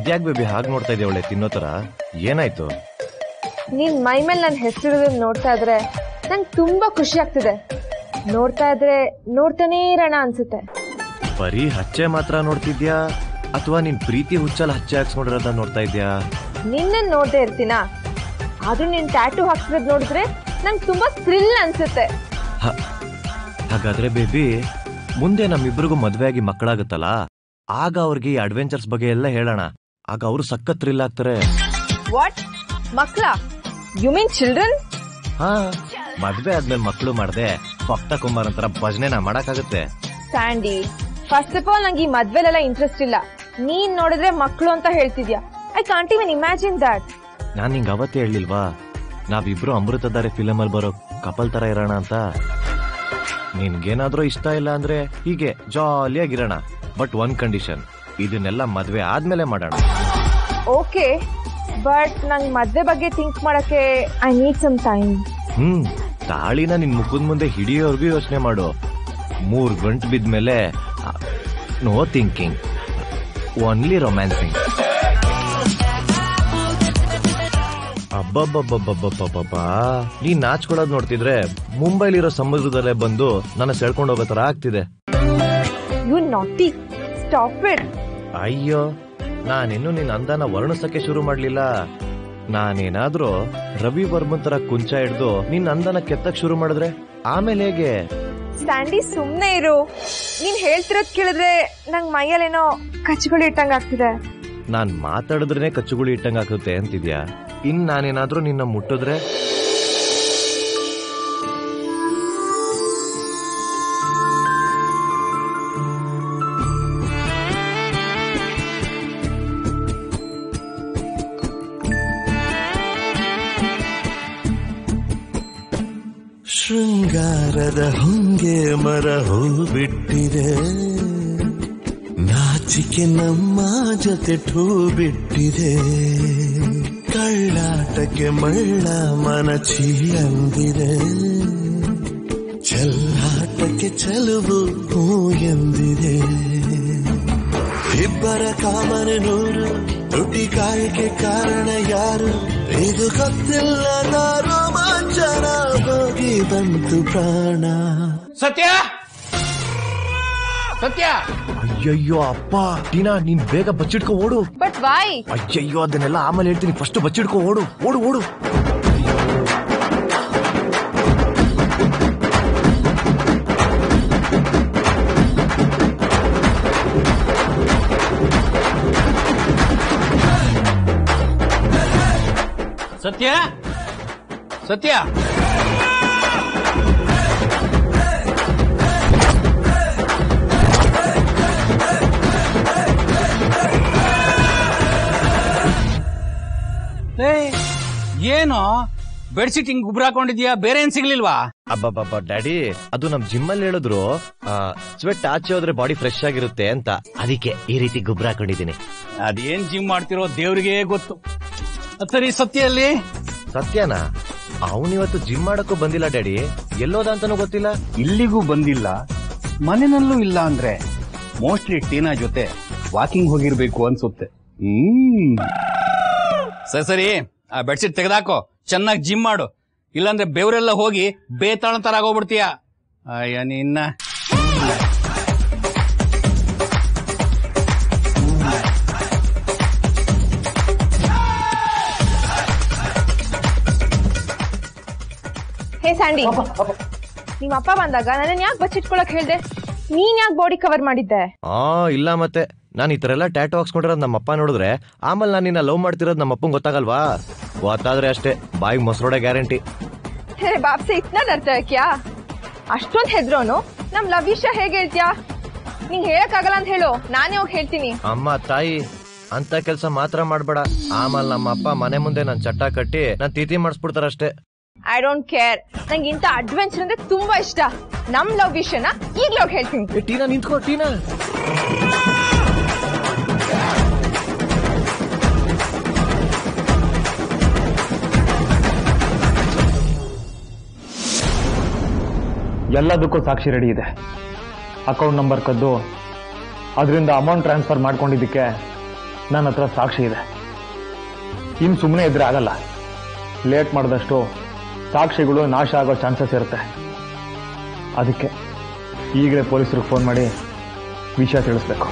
ಅದ್ಯಾಕ್ baby ಹಾಗೆ ನೋಡ್ತಾ ಇದೆಯಾ ಒಳ್ಳೆ ತಿನ್ನೋ ತರ ಏನಾಯ್ತು ನೀನ್ ಮೈ ಮೇಲೆ ನನ್ನ ಹೆಸರಿರೋದನ್ನ ನೋಡ್ತಾ ಇದ್ರೆ ನಂಗೆ ತುಂಬಾ ಖುಷಿ ಆಗ್ತಿದೆ ನೋಡ್ತಾ ಇದ್ರೆ ನೋಡ್ತಾನೇ ಇರೋಣ ಅನ್ಸುತ್ತೆ ಬರೀ ಹಚ್ಚೆ ಮಾತ್ರ ನೋಡ್ತಿದ್ಯಾ ಅಥವಾ ನಿನ್ ಪ್ರೀತಿ ಹುಚ್ಚಲ್ ಹಚ್ಚೆ ಹಾಕ್ಸ್ಕೊಂಡಿರೋದ ನೋಡ್ತಾ ಇದ್ಯಾ ನಿನ್ನ ನೋಡ್ದೇ ಇರ್ತೀನ ಆದ್ರೂ ನೀನ್ ಟ್ಯಾಟೂ ಹಾಕ್ತಿರೋದ್ ನೋಡಿದ್ರೆ ನಂಗೆ ತುಂಬಾ ಥ್ರಿಲ್ ಅನ್ಸುತ್ತೆ ಹ- ಹಾಗಾದ್ರೆ ಬೇಬಿ ಮುಂದೆ ನಮ್ಮಿಬ್ರಿಗೂ ಮದ್ವೆ ಆಗಿ ಮಕ್ಕಳಾಗುತ್ತಲ್ಲ ಆಗ ಅವ್ರಿಗೆ ಈ ಅಡ್ವೆಂಚರ್ಸ್ ಬಗ್ಗೆ ಎಲ್ಲ ಹೇಳೋಣ ಆಗ ಅವರು ಸಖತ್ ಥ್ರಿಲ್ ಆಗ್ತಾರೆ ವಾಟ್ ಮಕ್ಳ ಯು ಮೀನ್ ಚಿಲ್ಡ್ರನ್ ಹಾ ಮದ್ವೆ ಆದ್ಮೇಲೆ ಮಕ್ಕಳು ಮಾಡ್ದೆ ಭಕ್ತ ಕುಮಾರ್ ಅಂತರ ಭಜನೆನ ಮಾಡಕ್ಕಾಗತ್ತೆ ಸ್ಯಾಂಡಿ ಫಸ್ಟ್ ಆಫ್ ಆಲ್ ನಂಗೆ ಈ ಮದ್ವೆಲೆಲ್ಲ ಇಂಟ್ರೆಸ್ಟ್ ಇಲ್ಲ ನೀನ್ ನೋಡಿದ್ರೆ ಮಕ್ಳು ಅಂತ ಹೇಳ್ತಿದ್ಯಾ I can't even imagine that ನಾನ್ ನಿಂಗ್ ಅವತ್ತೇ ಹೇಳಿಲ್ವಾ ನಾವಿಬ್ರು ಅಮೃತಧಾರೆ ಫಿಲಮ್ ಅಲ್ಲಿ ಬರೋ ಕಪಲ್ ತರ ಇರೋಣ ಅಂತ ನಿನ್ಗೇನಾದ್ರೂ ಇಷ್ಟ ಇಲ್ಲ ಅಂದ್ರೆ ಹೀಗೆ ಜಾಲಿಯಾಗಿರೋಣ ಬಟ್ ಒನ್ ಕಂಡೀಷನ್ ಇದನ್ನೆಲ್ಲ ಮದ್ವೆ ಆದ್ಮೇಲೆ ಮಾಡೋಣ ಓಕೆ ಬಟ್ ನಂಗೆ ಮದ್ವೆ ಬಗ್ಗೆ ಥಿಂಕ್ ಮಾಡಕ್ಕೆ I need some time hmm ತಾಳಿನ ನಿನ್ ಮುಖದ ಮುಂದೆ ಹಿಡಿಯೋರ್ಗೂ ಯೋಚನೆ ಮಾಡು ಮೂರ್ ಗಂಟು ಬಿದ್ಮೇಲೆ ನೋ ಥಿಂಕಿಂಗ್ ಓನ್ಲಿ ರೊಮ್ಯಾನ್ಸಿಂಗ್ ಅಬ್ಬಬ್ಬಬ್ಬಬ್ಬಬ್ಬಬ್ಬ ನೀನ್ ನಾಚ್ಕೊಳ್ಳೋದ್ ನೋಡ್ತಿದ್ರೆ ಮುಂಬೈಲಿರೋ ಸಮುದ್ರದಲ್ಲೇ ಬಂದು ನನ್ನ ಸೆಳ್ಕೊಂಡು ಹೋಗೋ ತರ ಆಗ್ತಿದೆ ಯು ನಾಟಿ ಸ್ಟಾಪ್ ಇಟ್ ಅಯ್ಯೋ ನಾನಿನ್ನು ನಿನ್ ಅಂದಾನ ವರ್ಣಿಸಕ್ಕೆ ಶುರು ಮಾಡ್ಲಿಲ್ಲ ನಾನೇನಾದ್ರೂ ರವಿ ವರ್ಮನ್ ತರ ಕುಂಚ ಹಿಡ್ದು ನಿನ್ ಅಂದನ ಕೆತ್ತಕ್ ಶುರು ಮಾಡಿದ್ರೆ ಆಮೇಲೆ ಹೇಗೆ ಸ್ಟ್ಯಾಂಡಿ ಸುಮ್ನೆ ಇರು ನೀನ್ ಹೇಳ್ತಿರೋದ್ ಕೇಳಿದ್ರೆ ನಂಗ್ ಮೈಯಲ್ಲೇನೋ ಕಚ್ಗಳು ಇಟ್ಟಂಗ್ ಆಗ್ತಿದೆ ನಾನ್ ಮಾತಾಡಿದ್ರೇನೆ ಕಚ್ಚುಗುಳಿ ಇಟ್ಟಂಗ ಆಗುತ್ತೆ ಅಂತಿದ್ಯಾ ಇನ್ ನಾನೇನಾದ್ರೂ ನಿನ್ನ ಮುಟ್ಟಿದ್ರೆ ಶೃಂಗಾರದ ಹೊಂಗೆ ಮರ ಹೂ ಬಿಟ್ಟಿದೆ ನಾಚಿಕೆ ನಮ್ಮ ಜೊತೆ ಠೂ ಬಿಟ್ಟಿದೆ ಕಳ್ಳಾಟಕ್ಕೆ ಮಳ್ಳ ಮನಚಿ ಅಂದಿದೆ ಚೆಲ್ಲಾಟಕ್ಕೆ ಚೆಲುವು ಹೂ ಎಂದಿದೆ ಇಬ್ಬರ ಕಾಮನೆ ನೂರು ತುಟಿ ಕಾಯಕ್ಕೆ ಕಾರಣ ಯಾರು ಇದು ಗೊತ್ತಿಲ್ಲದ ರೋಮಾಂಚನ ಹೋಗಿ ಬಂತು ಪ್ರಾಣ ಸತ್ಯ ಸತ್ಯ ಅಯ್ಯಯ್ಯೋ ಅಪ್ಪ ಟೀನಾ ನೀನ್ ಬೇಗ ಬಚ್ಚಿಡ್ಕೊ ಓಡು ಬಟ್ ವಾಯ್ ಅಯ್ಯಯ್ಯೋ ಅದನ್ನೆಲ್ಲ ಆಮೇಲೆ ಹೇಳ್ತೀನಿ ಫಸ್ಟ್ ಬಚ್ಚಿಡ್ಕೊ ಓಡು ಓಡು ಓಡು ಸತ್ಯ ಸತ್ಯ ಏಯ್, ಏನು ಬೆಡ್ಶೀಟ್ ಹಿಂಗ್ ಗುಬ್ರ ಹಾಕೊಂಡಿದ್ಯಾ ಬೇರೆ ಏನ್ ಸಿಗ್ಲಿಲ್ವಾ ಅಬ್ಬಬ್ಬಬ್ಬ ಡ್ಯಾಡಿ ಅದು ನಮ್ ಜಿಮ್ ಅಲ್ಲಿ ಹೇಳಿದ್ರು ಸ್ವೆಟ್ ಆಚೆ ಹೋದ್ರೆ ಬಾಡಿ ಫ್ರೆಶ್ ಆಗಿರುತ್ತೆ ಅಂತ ಅದಕ್ಕೆ ಈ ರೀತಿ ಗುಬ್ರ ಹಾಕೊಂಡಿದ್ದೀನಿ ಅದೇನ್ ಜಿಮ್ ಮಾಡ್ತಿರೋ ದೇವ್ರಿಗೆ ಗೊತ್ತು ಅದ್ ಸರಿ ಸತ್ಯಲ್ಲಿ ಸತ್ಯನಾ ಅವನಿವತ್ತು ಜಿಮ್ ಮಾಡಕ್ಕೂ ಬಂದಿಲ್ಲ ಡ್ಯಾಡಿ ಎಲ್ಲೋದ ಅಂತಾನೂ ಗೊತ್ತಿಲ್ಲ ಇಲ್ಲಿಗೂ ಬಂದಿಲ್ಲ ಮನೆಯಲ್ಲೂ ಇಲ್ಲ ಅಂದ್ರೆ ಮೋಸ್ಟ್ಲಿ ಟೀನಾ ಜೊತೆ ವಾಕಿಂಗ್ ಹೋಗಿರ್ಬೇಕು ಅನ್ಸುತ್ತೆ ಹ್ಮ್ ಸರಿ ಸರಿ ಆ ಬೆಡ್ಶೀಟ್ ತೆಗೆದಾಕೋ ಚೆನ್ನಾಗಿ ಜಿಮ್ ಮಾಡು ಇಲ್ಲಾಂದ್ರೆ ಬೆವರೆಲ್ಲ ಹೋಗಿ ಬೇತಾಳ ತರ ಆಗೋಗ್ಬಿಡ್ತೀಯ ಅಯ್ಯ ನಿನ್ನ ಹೇ ಸ್ಯಾಂಡಿ ನಿಮ್ಮ ಅಪ್ಪ ಬಂದಾಗ ನನ್ನ ಯಾಕೆ ಬಚ್ಚಿಟ್ಕೊಳಕ್ ಹೇಳ್ದೆ ನೀನ್ ಯಾಕೆ ಬಾಡಿ ಕವರ್ ಮಾಡಿದ್ದೆ ಆ ಇಲ್ಲ ಮತ್ತೆ ನಾನು ಈ ತರ ಎಲ್ಲ ಟ್ಯಾಟೋ ಹಾಕ್ಸ್ಕೊಂಡಿರೋದು ನಮ್ಮ ಅಪ್ಪ ನೋಡಿದ್ರೆ ಆಮೇಲೆ ನಾನು ನಿನ್ನ ಲವ್ ಮಾಡ್ತಿರೋದು ನಮ್ಮ ಅಪ್ಪಂಗೆ ಗೊತ್ತಾಗಲ್ವಾ ಗೊತ್ತಾದ್ರೆ ಅಷ್ಟೇ ಬಾಯಿಗೆ ಮೊಸರೋಡೆ ಗ್ಯಾರಂಟಿ ಹೇ ಬಾಪ್ಸೆ ಇತ್ನ ಡರ್ತಾ ಕ್ಯಾ ಅಷ್ಟೊಂದ್ ಹೆದ್ರೋನು ನಮ್ ಲವ್ ವಿಷಯ ಹೇಗೆ ಹೇಳ್ತ್ಯಾ ನಿಂಗ್ ಹೇಳಕ್ಕಾಗಲ್ಲ ಅಂತ ಹೇಳು ನಾನೇ ಹೋಗಿ ಹೇಳ್ತೀನಿ ಅಮ್ಮ ತಾಯಿ ಅಂತ ಕೆಲಸ ಮಾತ್ರ ಮಾಡ್ಬೇಡ ಆಮೇಲೆ ನಮ್ಮ ಅಪ್ಪ ಮನೆ ಮುಂದೆ ನನ್ ಚಟ್ಟ ಕಟ್ಟಿ ನಾನ್ ತಿಥಿ ಮಾಡಿಸ್ಬಿಡ್ತಾರಷ್ಟೇ ಐ ಡೋಂಟ್ ಕೇರ್ ನಂಗೆ ಇಂಥ ಅಡ್ವೆಂಚರ್ ಅಂದ್ರೆ ತುಂಬಾ ಇಷ್ಟ ನಮ್ ಲವ್ ವಿಷಯನ ಈಗ್ಲೇ ಹೋಗಿ ಹೇಳ್ತೀನಿ ಏ, ಟೀನಾ ನಿಂತ್ಕೋ ಟೀನಾ ಎಲ್ಲದಕ್ಕೂ ಸಾಕ್ಷಿ ರೆಡಿ ಇದೆ ಅಕೌಂಟ್ ನಂಬರ್ ಕದ್ದು ಅದರಿಂದ ಅಮೌಂಟ್ ಟ್ರಾನ್ಸ್ಫರ್ ಮಾಡ್ಕೊಂಡಿದ್ದಕ್ಕೆ ನನ್ನ ಹತ್ರ ಸಾಕ್ಷಿ ಇದೆ ಇನ್ನು ಸುಮ್ಮನೆ ಇದ್ರೆ ಆಗಲ್ಲ ಲೇಟ್ ಮಾಡಿದಷ್ಟು ಸಾಕ್ಷಿಗಳು ನಾಶ ಆಗೋ ಚಾನ್ಸಸ್ ಇರುತ್ತೆ ಅದಕ್ಕೆ ಈಗಲೇ ಪೊಲೀಸರಿಗೆ ಫೋನ್ ಮಾಡಿ ವಿಷಯ ತಿಳಿಸ್ಬೇಕು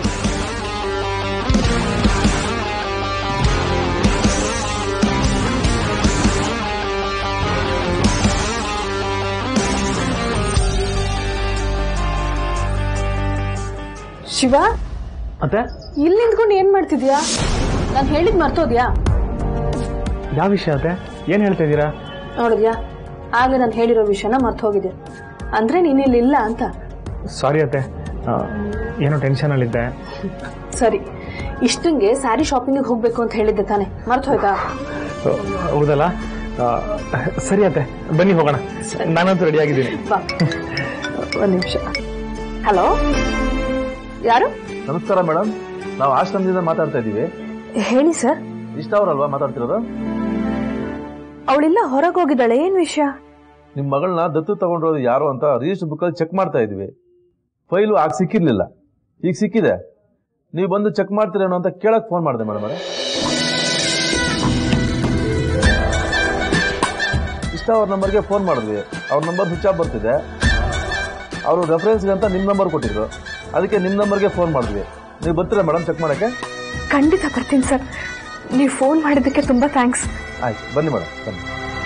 ಶಿವ ಮತ್ತೆ ಇಲ್ಲಿ ನಿಂತ್ಕೊಂಡು ಏನ್ ಮಾಡ್ತಿದ್ಯಾ ನಾನು ಹೇಳಿದ್ ಮರ್ತೋದ್ಯಾ ಯಾವ ವಿಷಯ ಅತ್ತೆ ಏನು ಹೇಳ್ತಾ ಇದ್ದೀರಾ ನೋಡಿದ್ಯಾ ಆಗ್ಲೇ ನಾನು ಹೇಳಿರೋ ವಿಷಯನ ಮರ್ತು ಹೋಗಿದೆ ಅಂದ್ರೆ ನೀನ್ ಇಲ್ಲಿ ಇಲ್ಲ ಅಂತ ಸಾರಿ ಅತ್ತೆ ಆ, ಏನೋ ಟೆನ್ಷನಲ್ಲಿದ್ದೆ ಸರಿ ಇಷ್ಟಂಗೆ ಸ್ಯಾರಿ ಶಾಪಿಂಗ್ ಹೋಗ್ಬೇಕು ಅಂತ ಹೇಳಿದ್ದೆ ತಾನೆ ಮರ್ತು ಹೋಯ್ತಾ ಆ, ಹೌದಲ್ಲ ಆ, ಸರಿ ಅತ್ತೆ ಬನ್ನಿ ಹೋಗೋಣ ನಾನಂತೂ ರೆಡಿ ಆಗಿದ್ದೀನಿ ಬಾ ಒಂದ್ ನಿಮಿಷ ಹಲೋ ಯಾರು ನಮಸ್ಕಾರ ಮೇಡಮ್ ನಾವು ಆಶ್ರಮದಿಂದ ಮಾತಾಡ್ತಾ ಇದ್ದೀವಿ ಹೇಳಿ ಸರ್ ಇಷ್ಟ ಅವರಲ್ವಾ ಮಾತಾಡ್ತಿರೋದು ಅವಳಿಲ್ಲ ಹೊರಗೆ ಹೋಗಿದ್ದಾಳೆ ಏನ್ ವಿಷಯ ನಿಮ್ಮ ಮಗಳನ್ನ ದತ್ತು ತಗೊಂಡಿರೋದು ಯಾರು ಅಂತ ರಿಜಿಸ್ಟರ್ ಬುಕ್ಕಲ್ಲಿ ಚೆಕ್ ಮಾಡ್ತಾ ಇದ್ವಿ ಫೈಲು ಆಗ ಸಿಕ್ಕಿರ್ಲಿಲ್ಲ ಈಗ ಸಿಕ್ಕಿದೆ ನೀವು ಬಂದು ಚೆಕ್ ಮಾಡ್ತೀರೇನೋ ಅಂತ ಕೇಳಕ್ ಫೋನ್ ಮಾಡಿದೆ ಮೇಡಮ್ ಅವರೇ ಇಷ್ಟ ಅವ್ರ ನಂಬರ್ಗೆ ಫೋನ್ ಮಾಡಿದ್ವಿ ಅವ್ರ ನಂಬರ್ ಸ್ವಿಚ್ ಆಫ್ ಬರ್ತಿದೆ ಅವರು ರೆಫರೆನ್ಸ್ಗೆ ಅಂತ ನಿಮ್ಮ ನಂಬರ್ ಕೊಟ್ಟಿದ್ರು ಅದಕ್ಕೆ ನಿಮ್ಮ ನಂಬರ್ಗೆ ಫೋನ್ ಮಾಡಿದ್ವಿ ನೀವು ಬರ್ತೀರಾ ಮೇಡಮ್ ಚೆಕ್ ಮಾಡೋಕ್ಕೆ ಖಂಡಿತ ಬರ್ತೀನಿ ಸರ್ ನೀವು ಫೋನ್ ಮಾಡಿದ್ದಕ್ಕೆ ತುಂಬಾ ಥ್ಯಾಂಕ್ಸ್ ಆಯ್ತು ಬನ್ನಿ ಮೇಡಮ್ ಬನ್ನಿ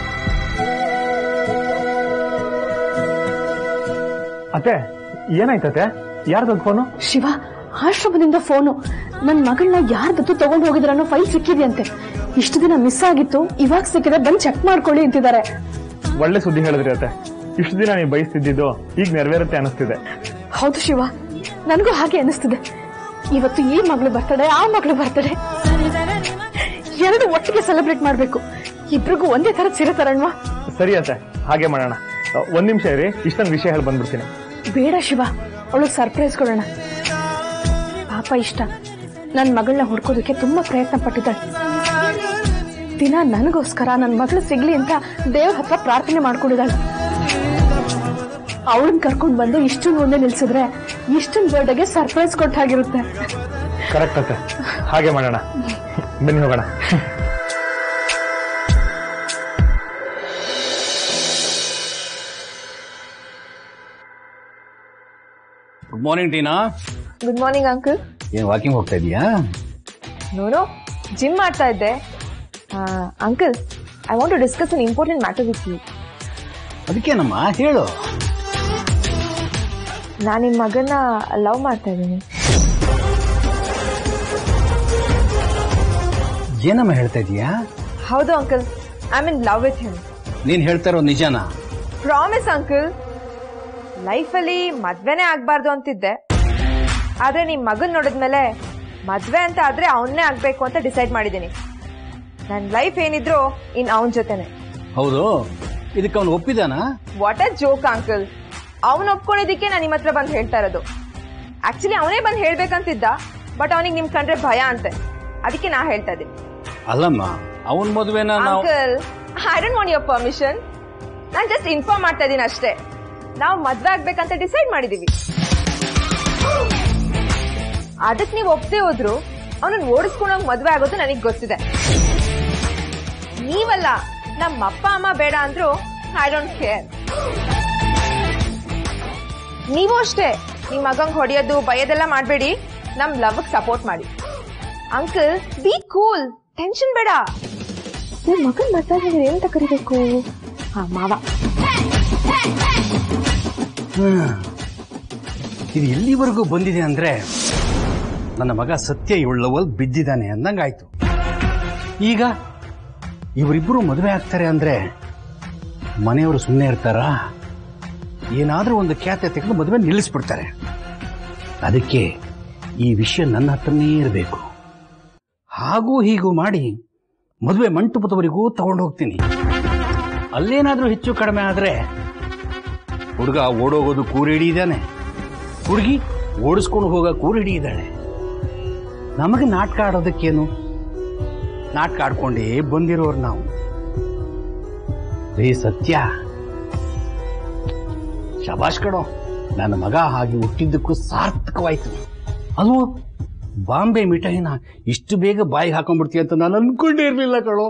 ಅತ್ತೆ ಏನಾಯ್ತತೆ ಯಾರ್ದದ್ ಫೋನು ಶಿವ ಆಶ್ರಮದಿಂದ ಫೋನು ನನ್ ಮಗಳನ್ನ ಯಾರ್ ದತ್ತು ತಗೊಂಡು ಹೋಗಿದ್ರ ಅನ್ನೋ ಫೈಲ್ ಸಿಕ್ಕಿದೆಯಂತೆ ಇಷ್ಟು ದಿನ ಮಿಸ್ ಆಗಿತ್ತು ಇವಾಗ ಸಿಕ್ಕಿದೆ ಬಂದ್ ಚೆಕ್ ಮಾಡ್ಕೊಳ್ಳಿ ಅಂತಿದ್ದಾರೆ ಒಳ್ಳೆ ಸುದ್ದಿ ಹೇಳಿದ್ರಿ ಅತ್ತೆ ಇಷ್ಟು ದಿನ ನೀವು ಬಯಸ್ತಿದ್ದಿದ್ದು ಈಗ ನೆರವೇರುತ್ತೆ ಅನಿಸ್ತಿದೆ ಹೌದು ಶಿವ ನನಗೂ ಹಾಗೆ ಅನಿಸ್ತಿದೆ ಇವತ್ತು ಈ ಮಗಳು ಬರ್ತಡೆ ಆ ಮಗಳು ಬರ್ತಡೆ ಎರಡು ಒಟ್ಟಿಗೆ ಸೆಲೆಬ್ರೇಟ್ ಮಾಡ್ಬೇಕು ಇಬ್ರಿಗೂ ಒಂದೇ ತರ ಸೀರೆ ತರಣ್ವಾ ಸರಿ ಅತ್ತೆ ಹಾಗೆ ಮಾಡೋಣ ಆ, ಒಂದ್ ನಿಮಿಷ ಇರಿ ಇಷ್ಟೊಂದು ವಿಷಯ ಹೇಳಿ ಬಂದ್ಬಿಡ್ತೀನಿ ಬೇಡ ಶಿವ ಅವಳಿಗೆ ಸರ್ಪ್ರೈಸ್ ಕೊಡೋಣ ಪಾಪ ಇಷ್ಟ ನನ್ ಮಗಳನ್ನ ಹುಡ್ಕೋದಕ್ಕೆ ತುಂಬಾ ಪ್ರಯತ್ನ ಪಟ್ಟಿದ್ದಾಳೆ ದಿನ ನನಗೋಸ್ಕರ ನನ್ ಮಗಳು ಸಿಗ್ಲಿ ಅಂತ ದೇವ್ರ ಹತ್ರ ಪ್ರಾರ್ಥನೆ ಮಾಡ್ಕೊಂಡಿದ್ದಾಳೆ ಅವಳನ್ನ ಕರ್ಕೊಂಡ್ ಬಂದು ಇಷ್ಟನ್ ಮುಂದೆ ನಿಲ್ಸಿದ್ರೆ ಇಷ್ಟನ್ ಬರ್ಡೇಗೆ ಸರ್ಪ್ರೈಸ್ ಕೊಟ್ಟಾಗಿರುತ್ತೆ ಕರೆಕ್ಟ್ ಅತ್ತೆ ಹಾಗೆ ಮಾಡೋಣ ಬನ್ನಿ ಹೋಗೋಣ good morning Tina good morning uncle ಏನ್ ವಾಕಿಂಗ್ ಹೋಗ್ತಾ ಇದೀಯಾ ನೋನು ಜಿಮ್ ಮಾಡ್ತಾ ಇದ್ದೆ uncle I want to discuss an important matter with you ಅದಕ್ಕೇನಮ್ಮ ಹೇಳು ನಾನು ನಿಮ್ಮ ಮಗನ ಲವ್ ಮಾಡ್ತಾ ಇದ್ದೀನಿ ಏನಮ್ಮ ಹೇಳ್ತಾ ಇದೀಯಾ ಹೌದು uncle I mean love with him ನೀನ್ ಹೇಳ್ತಾ ಇರೋ ನಿಜನಾ ಪ್ರಾಮಿಸ್ ಅಂಕಲ್ ಲೈಫಲ್ಲಿ ಮದ್ವೆನೇ ಆಗ್ಬಾರ್ದು ಅಂತಿದ್ದೆ ಆದ್ರೆ ನಿಮ್ ಮಗನ್ ನೋಡಿದ್ಮೇಲೆ ಮದ್ವೆ ಅಂತ ಆದ್ರೆ ಅವನ್ನೇ ಆಗ್ಬೇಕು ಅಂತ ಡಿಸೈಡ್ ಮಾಡಿದ್ದೀನಿ ನನ್ನ ಲೈಫ್ ಏನಿದ್ರು ಇನ್ ಅವನ ಜೊತೆನೆ ಹೌದು ಇದಕ್ಕೆ ಅವನು ಒಪ್ಪಿದಾನ ವಾಟ್ ಅ ಜೋಕ್ ಅಂಕಲ್ ಅವನ್ ಒಪ್ಕೊಂಡಿದ್ದಕ್ಕೆ ನಾನು ನಿಮ್ಮ ಹತ್ರ ಬಂದು ಹೇಳ್ತಾ ಇರೋದು ಆಕ್ಚುಲಿ ಅವನೇ ಬಂದು ಹೇಳ್ಬೇಕಂತಿದ್ದ ಬಟ್ ಅವನಿಗೆ ನಿಮ್ ಕಂಡ್ರೆ ಭಯ ಅಂತೆ ಅದಕ್ಕೆ ನಾ ಹೇಳ್ತಾ ಇದ್ದೀನಿ ಅಲ್ಲಮ್ಮ ಅವನ್ ಮದುವೆನ ನಾವು uncle I don't want your permission ನಾನು ಜಸ್ಟ್ ಇನ್ಫಾರ್ಮ್ ಮಾಡ್ತಾ ಇದ್ದೀನಿ ಅಷ್ಟೇ ನಾವು ಮದ್ವೆ ಆಗ್ಬೇಕಂತ ಡಿಸೈಡ್ ಮಾಡಿದೀವಿ ಅದಕ್ಕೆ ನೀವು ಒಪ್ಪದೆ ಹೋದ್ರು ಅವನನ್ನ ಓಡಿಸ್ಕೊಂಡೋಗಿ ಮದ್ವೆ ಆಗೋದು ನನಗೆ ಗೊತ್ತಿದೆ ನೀವಲ್ಲ ನಮ್ಮ ಅಪ್ಪ ಅಮ್ಮ ಬೇಡ ಅಂದ್ರು ಐ ಡೋಂಟ್ ಕೇರ್ ನೀವು ಅಷ್ಟೇ ನಿಮ್ ಮಗಂಗ್ ಹೊಡೆಯೋದು ಬೈಯೋದೆಲ್ಲ ಮಾಡಬೇಡಿ ನಮ್ ಲವ್ ಸಪೋರ್ಟ್ ಮಾಡಿ ಅಂಕಲ್ ಬಿ ಕೂಲ್ ಟೆನ್ಷನ್ ಬೇಡ ನಿಮ್ ಮಗನ್ ಮದ್ವೆ ಏನಂತ ಕರಿಬೇಕು ಹಾ ಮಾವ ಇದು ಎಲ್ಲಿವರೆಗೂ ಬಂದಿದೆ ಅಂದ್ರೆ ನನ್ನ ಮಗ ಸತ್ಯ ಇವಳ್ಳವಲ್ ಬಿದ್ದಿದ್ದಾನೆ ಅಂದಂಗಾಯ್ತು ಈಗ ಇವರಿಬ್ಬರು ಮದುವೆ ಆಗ್ತಾರೆ ಅಂದ್ರೆ ಮನೆಯವರು ಸುಮ್ಮನೆ ಇರ್ತಾರಾ ಏನಾದ್ರೂ ಒಂದು ಖ್ಯಾತೆ ತೆಗೆದು ಮದುವೆ ನಿಲ್ಲಿಸ್ಬಿಡ್ತಾರೆ ಅದಕ್ಕೆ ಈ ವಿಷಯ ನನ್ನ ಹತ್ರನೇ ಇರಬೇಕು ಹಾಗೂ ಹೀಗೂ ಮಾಡಿ ಮದುವೆ ಮಂಟಪದವರೆಗೂ ತಗೊಂಡು ಹೋಗ್ತೀನಿ ಅಲ್ಲೇನಾದ್ರೂ ಹೆಚ್ಚು ಕಡಿಮೆ ಆದ್ರೆ ಹುಡುಗ ಓಡೋಗೋದು ಕೂರಿಡಿ ಇದ್ದಾನೆ ಹುಡುಗಿ ಓಡಿಸ್ಕೊಂಡು ಹೋಗೋ ಕೂರಿಡಿ ಇದ್ದಾಳೆ ನಮಗೆ ನಾಟಕ ಆಡೋದಕ್ಕೇನು ನಾಟಕ ಆಡ್ಕೊಂಡೇ ಬಂದಿರೋರು ನಾವು ರೇ ಸತ್ಯ ಶಬಾಷ್ ಕಣೋ ನನ್ನ ಮಗ ಹಾಗೆ ಹುಟ್ಟಿದ್ದಕ್ಕೂ ಸಾರ್ಥಕವಾಯ್ತು ಅದು ಬಾಂಬೆ ಮಿಠಾಯಿನ ಇಷ್ಟು ಬೇಗ ಬಾಯಿಗೆ ಹಾಕೊಂಡ್ಬಿಡ್ತೀಯ ಅಂತ ನಾನು ಅನ್ಕೊಂಡೇ ಇರ್ಲಿಲ್ಲ ಕಣೋ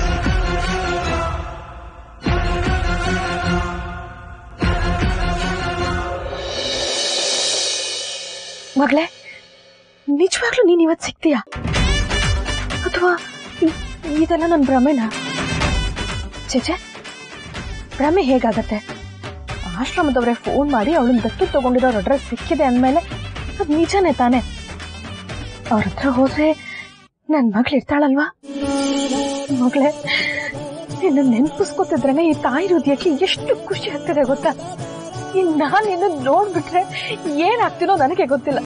ಮಗಳೇ ನಿಜವಾಗ್ಲೂ ನೀನ್ ಇವತ್ತು ಸಿಗ್ತೀಯಾ ಅಥವಾ ಇ- ಇದೆಲ್ಲ ನನ್ನ ಭ್ರಮೆನಾ ಚೇಚೆ ಭ್ರಮೆ ಹೇಗಾಗತ್ತೆ ಆಶ್ರಮದವರೇ ಫೋನ್ ಮಾಡಿ ಅವಳನ್ನ ದತ್ತು ತಗೊಂಡಿರೋ ಅಡ್ರೆಸ್ ಸಿಕ್ಕಿದೆ ಅಂದಮೇಲೆ ಅದು ನಿಜನೇ ತಾನೆ ಅವ್ರ ಹತ್ರ ಹೋದ್ರೆ ನನ್ ಮಗಳು ಇರ್ತಾಳಲ್ವಾ ಮಗಳೇ ನಿನ್ನ ನೆನ್ಪಿಸ್ಕೊತಿದ್ರೇನೆ ಈ ತಾಯಿ ಹೃದಯಕ್ಕೆ ಎಷ್ಟು ಖುಷಿ ಆಗ್ತಿದೆ ಗೊತ್ತಾ ಇನ್ ನಾನ್ ನಿನ್ನ ನೋಡ್ಬಿಟ್ರೆ ಏನಾಗ್ತೀನೋ ನನಗೆ ಗೊತ್ತಿಲ್ಲ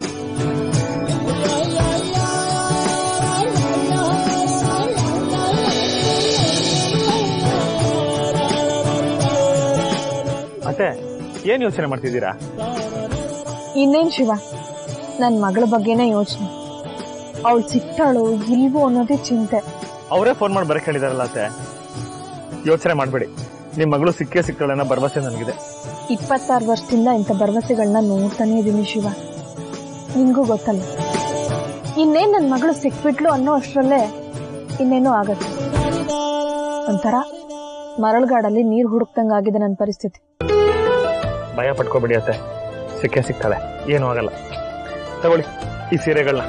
ಮತ್ತೆ ಏನ್ ಯೋಚನೆ ಮಾಡ್ತಿದ್ದೀರಾ ಇನ್ನೇನ್ ಶಿವ ನನ್ ಮಗಳ ಬಗ್ಗೆನೇ ಯೋಚನೆ ಅವಳು ಸಿಗ್ತಾಳೋ ಇಲ್ವೋ ಅನ್ನೋದೇ ಚಿಂತೆ ಅವರೇ ಫೋನ್ ಮಾಡಿ ಬರಕ್ ಹೇಳಿದಾರಲ್ಲ ಅತ್ತೆ ಯೋಚನೆ ಮಾಡ್ಬೇಡಿ ನಿಮ್ ಮಗಳು ಸಿಕ್ಕೇ ಸಿಗ್ತಾಳೆ ಅನ್ನೋ ಭರವಸೆ ನನಗಿದೆ ಇಪ್ಪತ್ತಾರು ವರ್ಷದಿಂದ ಇಂಥ ಭರವಸೆಗಳನ್ನ ನೋಡ್ತಾನೆ ಇದೀನಿ ಶಿವ ನಿನ್ಗೂ ಗೊತ್ತಲ್ಲ ಇನ್ನೇನ್ ನನ್ ಮಗಳು ಸಿಕ್ಬಿಟ್ಲು ಅನ್ನೋ ಅಷ್ಟ್ರಲ್ಲೇ ಇನ್ನೇನೋ ಆಗತ್ತೆ ಒಂಥರ ಮರಳುಗಾಡಲ್ಲಿ ನೀರ್ ಹುಡುಕ್ದಂಗಾಗಿದೆ ನನ್ನ ಪರಿಸ್ಥಿತಿ ಭಯ ಪಟ್ಕೋಬೇಡಿ ಅತ್ತೆ ಸಿಕ್ಕೇ ಸಿಗ್ತಾಳೆ ಏನೂ ಆಗಲ್ಲ ತಗೊಳ್ಳಿ ಈ ಸೀರೆಗಳನ್ನ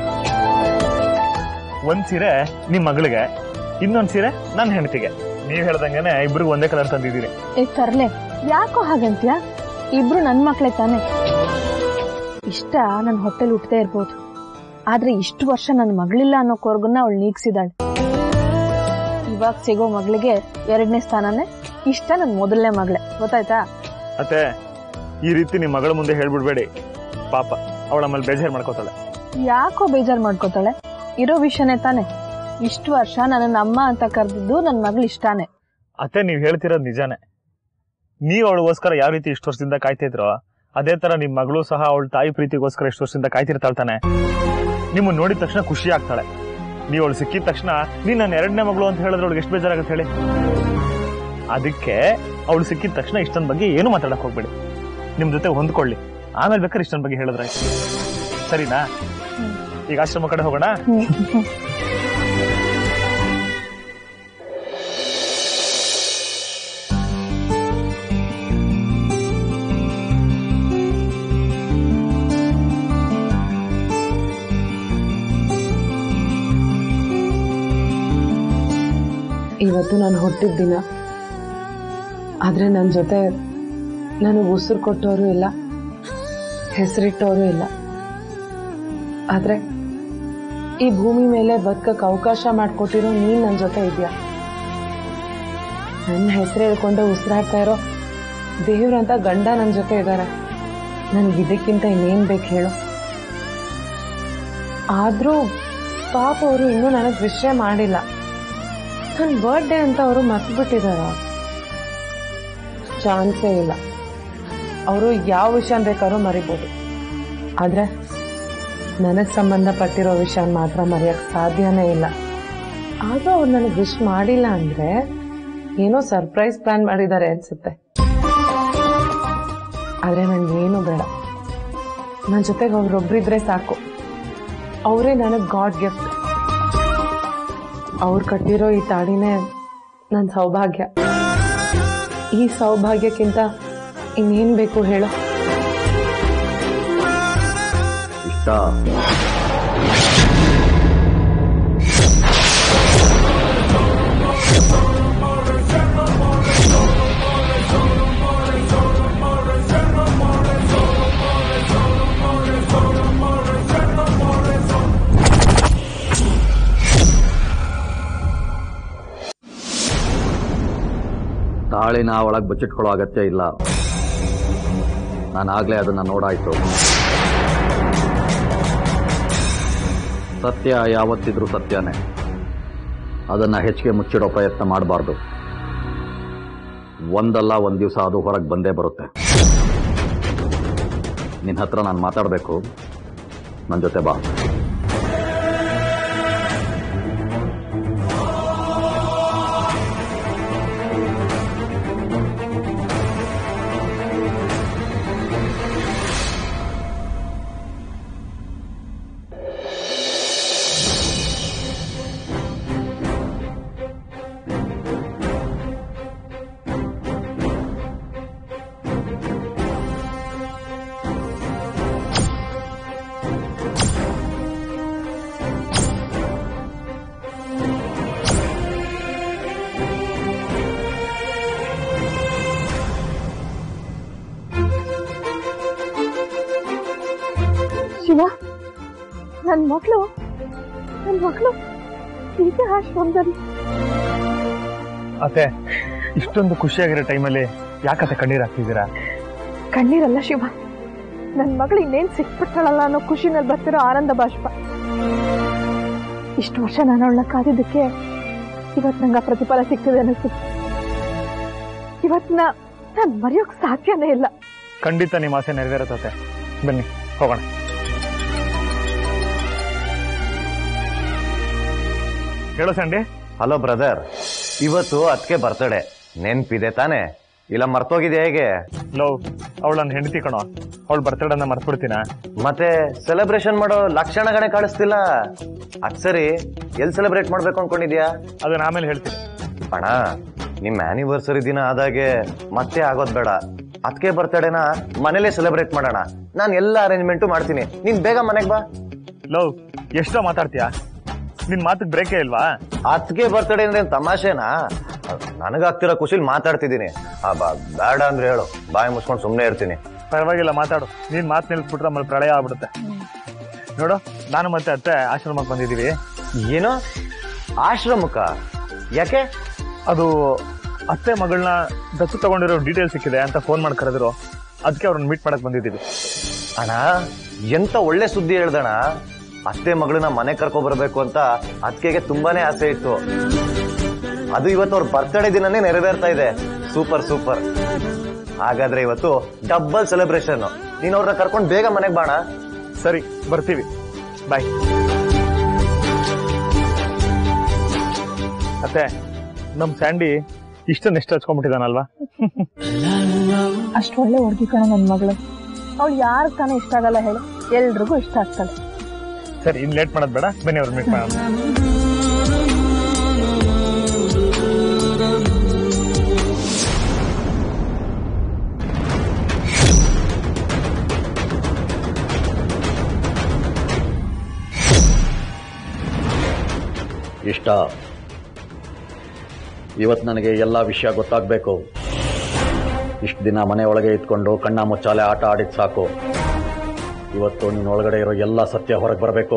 ಒಂದ್ ಸೀರೆ ನಿಮ್ ಮಗಳಿಗೆ ಇನ್ನೊಂದ್ ಸೀರೆ ನನ್ನ ಹೆಂಡತಿಗೆ ನೀವ್ ಹೇಳ್ದಂಗೆನೆ ಇಬ್ರಿಗೂ ಒಂದೇ ಕಲರ್ ತಂದಿದ್ದೀರಿ ಏ ತರ್ಲೆ ಯಾಕೋ ಹಾಗಂತ್ಯ ಇಬ್ರು ನನ್ ಮಕ್ಳೇ ತಾನೆ ಇಷ್ಟ ನನ್ ಹೊಟ್ಟೆಲ್ ಹುಟ್ಟದೇ ಇರ್ಬೋದು ಆದ್ರೆ ಇಷ್ಟು ವರ್ಷ ನನ್ ಮಗಳಿಲ್ಲ ಅನ್ನೋ ಕೊರ್ಗನ್ನ ಅವಳು ನೀಗ್ಸಿದಾಳೆ ಇವಾಗ ಸಿಗೋ ಮಗಳಿಗೆ ಎರಡನೇ ಸ್ಥಾನನೇ ಇಷ್ಟ ನನ್ ಮೊದಲನೇ ಮಗಳೇ ಗೊತ್ತಾಯ್ತಾ ಮತ್ತೆ ಈ ರೀತಿ ನಿಮ್ ಮಗಳ ಮುಂದೆ ಹೇಳ್ಬಿಡ್ಬೇಡಿ ಪಾಪ ಅವಳ ಆಮೇಲೆ ಬೇಜಾರ್ ಮಾಡ್ಕೋತಾಳೆ ಯಾಕೋ ಬೇಜಾರ್ ಮಾಡ್ಕೋತಾಳೆ ಇರೋ ವಿಷಯನೇ ತಾನೆ ಇಷ್ಟು ವರ್ಷ ನನ್ನ ಅಮ್ಮ ಅಂತ ಕರೆದಿದ್ದು ನನ್ ಮಗಳು ಇಷ್ಟಾನೆ ಅತ್ತೆ ನೀವ್ ಹೇಳ್ತಿರೋದು ನಿಜಾನೇ ನೀವ್ ಅವಳಿಗೋಸ್ಕರ ಯಾವ ರೀತಿ ಇಷ್ಟು ವರ್ಷದಿಂದ ಕಾಯ್ತಿದ್ರೋ ಅದೇ ತರ ನಿಮ್ ಮಗಳು ಸಹ ಅವಳ ತಾಯಿ ಪ್ರೀತಿಗೋಸ್ಕರ ಇಷ್ಟು ವರ್ಷದಿಂದ ಕಾಯ್ತಿರ್ತಾಳೆ ತಾನೆ ನಿಮ್ಮನ್ನ ನೋಡಿದ ತಕ್ಷಣ ಖುಷಿ ಆಗ್ತಾಳೆ ನೀವು ಅವಳು ಸಿಕ್ಕಿದ ತಕ್ಷಣ ನೀನ್ ನನ್ನ ಎರಡನೇ ಮಗಳು ಅಂತ ಹೇಳಿದ್ರೆ ಅವಳಿಗೆ ಎಷ್ಟು ಬೇಜಾರಾಗುತ್ತೆ ಹೇಳಿ ಅದಕ್ಕೆ ಅವಳು ಸಿಕ್ಕಿದ ತಕ್ಷಣ ಇಷ್ಟನ್ ಬಗ್ಗೆ ಏನು ಮಾತಾಡಕ್ ಹೋಗ್ಬೇಡಿ ನಿಮ್ ಜೊತೆ ಹೊಂದ್ಕೊಳ್ಳಿ ಆಮೇಲೆ ಬೇಕಾದ್ರೆ ಇಷ್ಟನ್ ಬಗ್ಗೆ ಹೇಳಿದ್ರೆ ಆಯ್ತು. ಸರಿನಾ ಈಗ ಆಶ್ರಮ ಕಡೆ ಹೋಗೋಣ ಇವತ್ತು ನಾನು ಹುಟ್ಟಿದ ದಿನ ಆದರೆ ನನ್ನ ಜೊತೆ ನನಗೆ ಉಸಿರು ಕೊಟ್ಟವರು ಇಲ್ಲ ಹೆಸರಿಟ್ಟವರು ಇಲ್ಲ ಆದರೆ ಈ ಭೂಮಿ ಮೇಲೆ ಬದುಕಕ್ಕೆ ಅವಕಾಶ ಮಾಡಿಕೊಟ್ಟಿರೋ ನೀನು ನನ್ನ ಜೊತೆ ಇದೆಯಾ ನನ್ನ ಹೆಸರು ಹೇಳ್ಕೊಂಡು ಉಸಿರಾಡ್ತಾ ಇರೋ ದೇವ್ರಂತ ಗಂಡ ನನ್ನ ಜೊತೆ ಇದ್ದಾರೆ ನನಗೆ ಇದಕ್ಕಿಂತ ಇನ್ನೇನು ಬೇಕು ಹೇಳು ಆದರೂ ಪಾಪ ಅವರು ಇನ್ನೂ ನನಗೆ ವಿಷಯ ಮಾಡಿಲ್ಲ ನನ್ನ ಬರ್ಡೇ ಅಂತ ಅವರು ಮರ್ತ್ಬಿಟ್ಟಿದಾರ ಚಾನ್ಸೇ ಇಲ್ಲ ಅವರು ಯಾವ ವಿಷಯ ಬೇಕಾದ್ರೂ ಮರಿಬೋದು ಆದ್ರೆ ನನಗೆ ಸಂಬಂಧಪಟ್ಟಿರೋ ವಿಷಯ ಮಾತ್ರ ಮರೆಯಕ್ಕೆ ಸಾಧ್ಯನೇ ಇಲ್ಲ ಆದ್ರೂ ಅವ್ರು ನನಗೆ ವಿಶ್ ಮಾಡಿಲ್ಲ ಅಂದ್ರೆ ಏನೋ ಸರ್ಪ್ರೈಸ್ ಪ್ಲಾನ್ ಮಾಡಿದ್ದಾರೆ ಅನ್ಸುತ್ತೆ ಆದ್ರೆ ಏನು ಬೇಡ ನನ್ನ ಜೊತೆಗೆ ಅವ್ರೊಬ್ರಿದ್ರೆ ಸಾಕು ಅವರೇ ನನಗೆ ಗಾಡ್ ಗಿಫ್ಟ್ ಅವ್ರು ಕಟ್ಟಿರೋ ಈ ತಾಳಿನೇ ನನ್ನ ಸೌಭಾಗ್ಯ ಈ ಸೌಭಾಗ್ಯಕ್ಕಿಂತ ಇನ್ನೇನು ಬೇಕು ಹೇಳು ಇಷ್ಟ ತಾಳಿನ ಒಳಗೆ ಬಚ್ಚಿಟ್ಕೊಳ್ಳೋ ಅಗತ್ಯ ಇಲ್ಲ ನಾನು ಆಗ್ಲೇ ಅದನ್ನ ನೋಡಾಯ್ತು ಸತ್ಯ ಯಾವತ್ತಿದ್ರೂ ಸತ್ಯನೇ ಅದನ್ನ ಹೆಚ್ಚಿಗೆ ಮುಚ್ಚಿಡೋ ಪ್ರಯತ್ನ ಮಾಡಬಾರ್ದು ಒಂದಲ್ಲ ಒಂದ್ ದಿವಸ ಅದು ಹೊರಗೆ ಬಂದೇ ಬರುತ್ತೆ ನಿನ್ನ ಹತ್ರ ನಾನು ಮಾತಾಡಬೇಕು ನನ್ನ ಜೊತೆ ಬಾ ನನ್ನ ಮಗಳು ನನ್ನ ಮಗಳು ಈಗ ಆಶ್ರಮದಲ್ಲಿ ಅತ್ತೆ ಇಷ್ಟೊಂದು ಖುಷಿಯಾಗಿರೋ ಟೈಮಲ್ಲಿ ಯಾಕತ್ತೆ ಕಣ್ಣೀರ್ ಹಾಕ್ತಿದ್ದೀರಾ ಕಣ್ಣೀರಲ್ಲ ಶಿವ ನನ್ನ ಮಗಳು ಇನ್ನೇನ್ ಸಿಕ್ಬಿಟ್ಟಾಳಲ್ಲ ಅನ್ನೋ ಖುಷಿನಲ್ಲಿ ಬರ್ತಿರೋ ಆನಂದ ಬಾಷ್ಪ ಇಷ್ಟು ವರ್ಷ ನಾನು ಅವಳನ್ನ ಕಾದಿದ್ದಕ್ಕೆ ಇವತ್ತು ನಂಗೆ ಆ ಪ್ರತಿಫಲ ಸಿಗ್ತದೆ ಅನ್ನಿಸ್ತದೆ ಇವತ್ತು ನಾ ನಾನು ಮರೆಯೋಕ್ ಸಾಧ್ಯನೇ ಇಲ್ಲ ಖಂಡಿತ ನಿಮ್ಮ ಆಸೆ ನೆರವೇರುತ್ತತ್ತೆ ಬನ್ನಿ ಹೋಗೋಣ ಹೇಳೋ ಸಂಡಿ ಹಲೋ ಬ್ರದರ್ ಇವತ್ತು ಅದಕ್ಕೆ ಬರ್ತಡೆ ನೆನ್ಪಿದೆ ತಾನೆ ಇಲ್ಲ ಮರ್ತೋಗಿದೆ ಹೇಗೆ ಲವ್ ಅವಳು ನನ್ನ ಹೆಂಡತಿ ಕಣೋ ಅವಳು ಬರ್ತಡನ್ನ ಮರ್ತ್ಬಿಡ್ತೀನ ಮತ್ತೆ ಸೆಲೆಬ್ರೇಷನ್ ಮಾಡೋ ಲಕ್ಷಣಗಳೇ ಕಾಣಿಸ್ತಿಲ್ಲ ಅದ್ ಸರಿ ಎಲ್ ಸೆಲೆಬ್ರೇಟ್ ಮಾಡ್ಬೇಕು ಅನ್ಕೊಂಡಿದ್ಯಾ ಅದನ್ನ ಆಮೇಲೆ ಹೇಳ್ತೀನಿ ಅಣ್ಣ ನಿಮ್ ಆನಿವರ್ಸರಿ ದಿನ ಆದಾಗೆ ಮತ್ತೆ ಆಗೋದ್ ಬೇಡ ಅದಕ್ಕೆ ಬರ್ತಡೇನ ಮನೇಲೆ ಸೆಲೆಬ್ರೇಟ್ ಮಾಡೋಣ ನಾನು ಎಲ್ಲ ಅರೇಂಜ್ಮೆಂಟು ಮಾಡ್ತೀನಿ ನೀನ್ ಬೇಗ ಮನೆಗ್ ಬಾ ಲವ್ ಎಷ್ಟೋ ಮಾತಾಡ್ತೀಯಾ ನಿನ್ ಮಾತಿಗೆ ಬ್ರೇಕೇ ಇಲ್ವಾ ಅದಕ್ಕೆ ಬರ್ತಡೇ ಅಂದ್ರೆ ಏನ್ ತಮಾಷೆನಾ ನನಗಾಗ್ತಿರೋ ಖುಷಿಲ್ ಮಾತಾಡ್ತಿದ್ದೀನಿ ಆ ಬಾ ಬೇಡ ಅಂದ್ರೆ ಹೇಳು ಬಾಯಿ ಮುಚ್ಕೊಂಡು ಸುಮ್ಮನೆ ಇರ್ತೀನಿ ಪರವಾಗಿಲ್ಲ ಮಾತಾಡು ನೀನ್ ಮಾತು ನಿಲ್ಸ್ಬಿಟ್ರೆ ಆಮೇಲೆ ಪ್ರಳಯ ಆಗ್ಬಿಡುತ್ತೆ ನೋಡು ನಾನು ಮತ್ತೆ ಅತ್ತೆ ಆಶ್ರಮಕ್ಕೆ ಬಂದಿದ್ದೀವಿ ಏನು ಆಶ್ರಮಕ್ಕ ಯಾಕೆ ಅದು ಅತ್ತೆ ಮಗಳನ್ನ ದತ್ತು ತಗೊಂಡಿರೋ ಡೀಟೇಲ್ ಸಿಕ್ಕಿದೆ ಅಂತ ಫೋನ್ ಮಾಡಿ ಕರೆದ್ರು ಅದಕ್ಕೆ ಅವ್ರನ್ನ ಮೀಟ್ ಮಾಡಕ್ ಬಂದಿದ್ದೀವಿ ಅಣ್ಣ ಎಂತ ಒಳ್ಳೆ ಸುದ್ದಿ ಹೇಳ್ದಣ ಅತ್ತೆ ಮಗಳನ್ನ ಮನೆ ಕರ್ಕೊ ಬರ್ಬೇಕು ಅಂತ ಅತ್ತಿಗೆಗೆ ತುಂಬಾನೇ ಆಸೆ ಇತ್ತು ಅದು ಇವತ್ತು ಅವ್ರ ಬರ್ತ್ಡೇ ದಿನನೇ ನೆರವೇರ್ತಾ ಇದೆ ಸೂಪರ್ ಸೂಪರ್ ಹಾಗಾದ್ರೆ ಇವತ್ತು ಡಬ್ಬಲ್ ಸೆಲೆಬ್ರೇಷನ್ ನೀನ್ ಅವ್ರನ್ನ ಕರ್ಕೊಂಡು ಬೇಗ ಮನೆಗೆ ಬಾಣ ಸರಿ ಬರ್ತೀವಿ ಬಾಯ್ ಅತ್ತೆ ನಮ್ ಸ್ಯಾಂಡಿ ಇಷ್ಟನ್ನ ಎಷ್ಟು ಹಚ್ಕೊಂಡ್ಬಿಟ್ಟಿದಾನಲ್ವಾ ಅಷ್ಟು ಒಳ್ಳೆ ಹುಡುಗಿ ಕಣ ನನ್ನ ಮಗಳು ಅವಳು ಯಾರು ತಾನೇ ಇಷ್ಟ ಆಗಲ್ಲ ಹೇಳು ಎಲ್ರಿಗೂ ಇಷ್ಟ ಆಗ್ತಾಳೆ ಸರಿ ಇನ್ ಲೇಟ್ ಮಾಡೋದ್ ಬೇಡ ಬನ್ನಿ ಅವ್ರ ಮೀಟ್ ಮಾಡೋಣ ಇಷ್ಟ ಇವತ್ತು ನನಗೆ ಎಲ್ಲ ವಿಷಯ ಗೊತ್ತಾಗಬೇಕು ಇಷ್ಟು ದಿನ ಮನೆ ಒಳಗೆ ಇದ್ಕೊಂಡು ಕಣ್ಣ ಮುಚ್ಚಾಲೆ ಆಟ ಆಡಿದ್ ಸಾಕು ಇವತ್ತು ನಿನ್ನ ಒಳಗಡೆ ಇರೋ ಎಲ್ಲ ಸತ್ಯ ಹೊರಗೆ ಬರಬೇಕು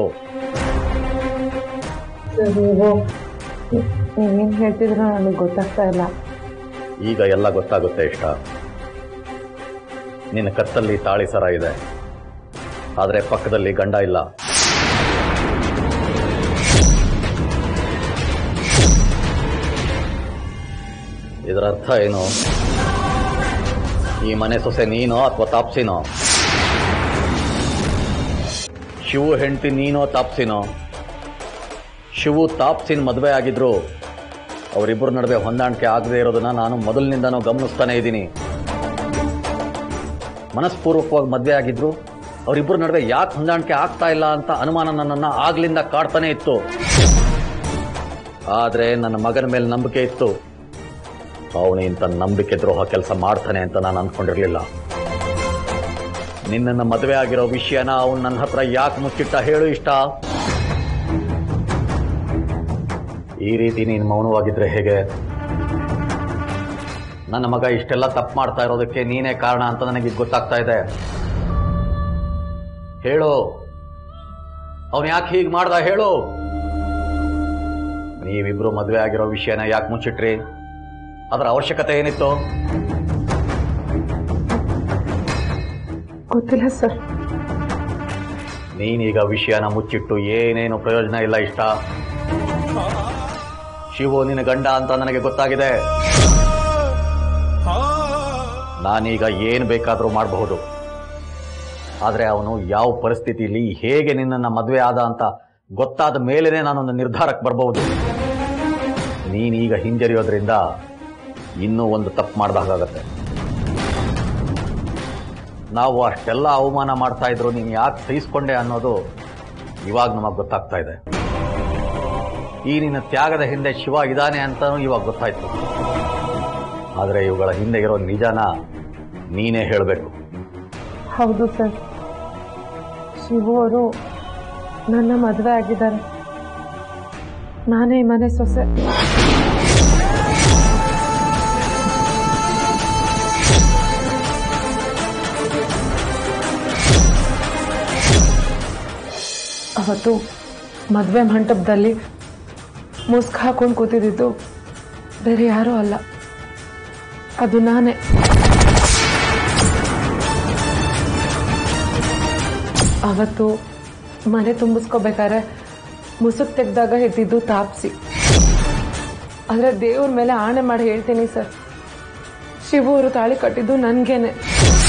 ನೀವೇನ್ ಹೇಳ್ತಿದ್ರ ನನಗೆ ಗೊತ್ತಾಗ್ತಾ ಇಲ್ಲ ಈಗ ಎಲ್ಲ ಗೊತ್ತಾಗುತ್ತೆ ಇಷ್ಟ ನಿನ್ನ ಕತ್ತಲ್ಲಿ ತಾಳಿ ಸರ ಇದೆ ಆದರೆ ಪಕ್ಕದಲ್ಲಿ ಗಂಡ ಇಲ್ಲ ಇದರ ಅರ್ಥ ಏನು ಈ ಮನೆ ಸೊಸೆ ನೀನೋ ಅಥವಾ ತಾಪ್ಸಿನೋ ಶಿವು ಹೆಂಡತಿ ನೀನೋ ತಾಪ್ಸಿನೋ ಶಿವು ತಾಪ್ಸಿನ ಮದುವೆ ಆಗಿದ್ರು ಅವರಿಬ್ಬರ ನಡುವೆ ಹೊಂದಾಣಿಕೆ ಆಗದೆ ಇರೋದನ್ನ ನಾನು ಮೊದಲಿನಿಂದನೂ ಗಮನಿಸ್ತಾನೆ ಇದ್ದೀನಿ ಮನಸ್ಪೂರ್ವಕವಾಗಿ ಮದುವೆ ಆಗಿದ್ರು ಅವರಿಬ್ಬರ ನಡುವೆ ಯಾಕೆ ಹೊಂದಾಣಿಕೆ ಆಗ್ತಾ ಇಲ್ಲ ಅಂತ ಅನುಮಾನ ನನ್ನನ್ನು ಆಗ್ಲಿಂದ ಕಾಡ್ತಾನೆ ಇತ್ತು ಆದರೆ ನನ್ನ ಮಗನ ಮೇಲೆ ನಂಬಿಕೆ ಇತ್ತು ಅವನು ಇಂಥ ನಂಬಿಕೆ ದ್ರೋಹ ಕೆಲಸ ಮಾಡ್ತಾನೆ ಅಂತ ನಾನು ಅಂದ್ಕೊಂಡಿರಲಿಲ್ಲ ನಿನ್ನನ್ನು ಮದುವೆ ಆಗಿರೋ ವಿಷಯನ ಅವನು ನನ್ನ ಹತ್ರ ಯಾಕೆ ಮುಚ್ಚಿಟ್ಟ ಹೇಳು ಇಷ್ಟ ಈ ರೀತಿ ನೀನು ಮೌನವಾಗಿದ್ರೆ ಹೇಗೆ ನನ್ನ ಮಗ ಇಷ್ಟೆಲ್ಲ ತಪ್ಪು ಮಾಡ್ತಾ ಇರೋದಕ್ಕೆ ನೀನೇ ಕಾರಣ ಅಂತ ನನಗೆ ಈಗ ಗೊತ್ತಾಗ್ತಾ ಇದೆ ಹೇಳು ಅವನು ಯಾಕೆ ಹೀಗೆ ಮಾಡ್ದ ಹೇಳು ನೀವಿಬ್ರು ಮದುವೆ ಆಗಿರೋ ವಿಷಯನ ಯಾಕೆ ಮುಚ್ಚಿಟ್ರಿ ಅದರ ಅವಶ್ಯಕತೆ ಏನಿತ್ತು ಗೊತ್ತಿಲ್ಲ ಸರ್ ನೀನೀಗ ವಿಷಯನ ಮುಚ್ಚಿಟ್ಟು ಏನೇನು ಪ್ರಯೋಜನ ಇಲ್ಲ ಇಷ್ಟ ಶಿವು ನಿನ್ನ ಗಂಡ ಅಂತ ನನಗೆ ಗೊತ್ತಾಗಿದೆ ನಾನೀಗ ಏನು ಬೇಕಾದರೂ ಮಾಡಬಹುದು ಆದರೆ ಅವನು ಯಾವ ಪರಿಸ್ಥಿತಿಯಲ್ಲಿ ಹೇಗೆ ನಿನ್ನನ್ನು ಮದುವೆ ಆದ ಅಂತ ಗೊತ್ತಾದ ಮೇಲೇನೆ ನಾನೊಂದು ನಿರ್ಧಾರಕ್ಕೆ ಬರಬಹುದು ನೀನೀಗ ಹಿಂಜರಿಯೋದ್ರಿಂದ ಇನ್ನೂ ಒಂದು ತಪ್ಪು ಮಾಡ್ದಾಗತ್ತೆ ನಾವು ಅಷ್ಟೆಲ್ಲ ಅವಮಾನ ಮಾಡ್ತಾ ಇದ್ರು ನೀನು ಯಾಕೆ ಸಹಿಸ್ಕೊಂಡೆ ಅನ್ನೋದು ಇವಾಗ ನಮಗೆ ಗೊತ್ತಾಗ್ತಾ ಇದೆ ಈ ನಿನ್ನ ತ್ಯಾಗದ ಹಿಂದೆ ಶಿವ ಇದ್ದಾನೆ ಅಂತಲೂ ಇವಾಗ ಗೊತ್ತಾಯ್ತು ಆದರೆ ಇವುಗಳ ಹಿಂದೆ ಇರೋ ನಿಜನ ನೀನೇ ಹೇಳಬೇಕು ಹೌದು ಸರ್ ಶಿವು ಅವರು ನನ್ನ ಮದುವೆ ಆಗಿದ್ದಾರೆ ನಾನೇ ಈ ಮನೆ ಸೊಸೆ ಅವತ್ತು ಮದುವೆ ಮಂಟಪದಲ್ಲಿ ಮುಸ್ಕ್ ಹಾಕೊಂಡು ಕೂತಿದ್ದು ಬೇರೆ ಯಾರೂ ಅಲ್ಲ ಅದು ನಾನೇ ಅವತ್ತು ಮನೆ ತುಂಬಿಸ್ಕೋಬೇಕಾದ್ರೆ ಮುಸುಕ್ ತೆಗ್ದಾಗ ಇದ್ದಿದ್ದು ತಾಪ್ಸಿ ಆದರೆ ದೇವ್ರ ಮೇಲೆ ಆಣೆ ಮಾಡಿ ಹೇಳ್ತೀನಿ ಸರ್ ಶಿವು ಅವರು ತಾಳಿ ಕಟ್ಟಿದ್ದು ನನಗೇನೆ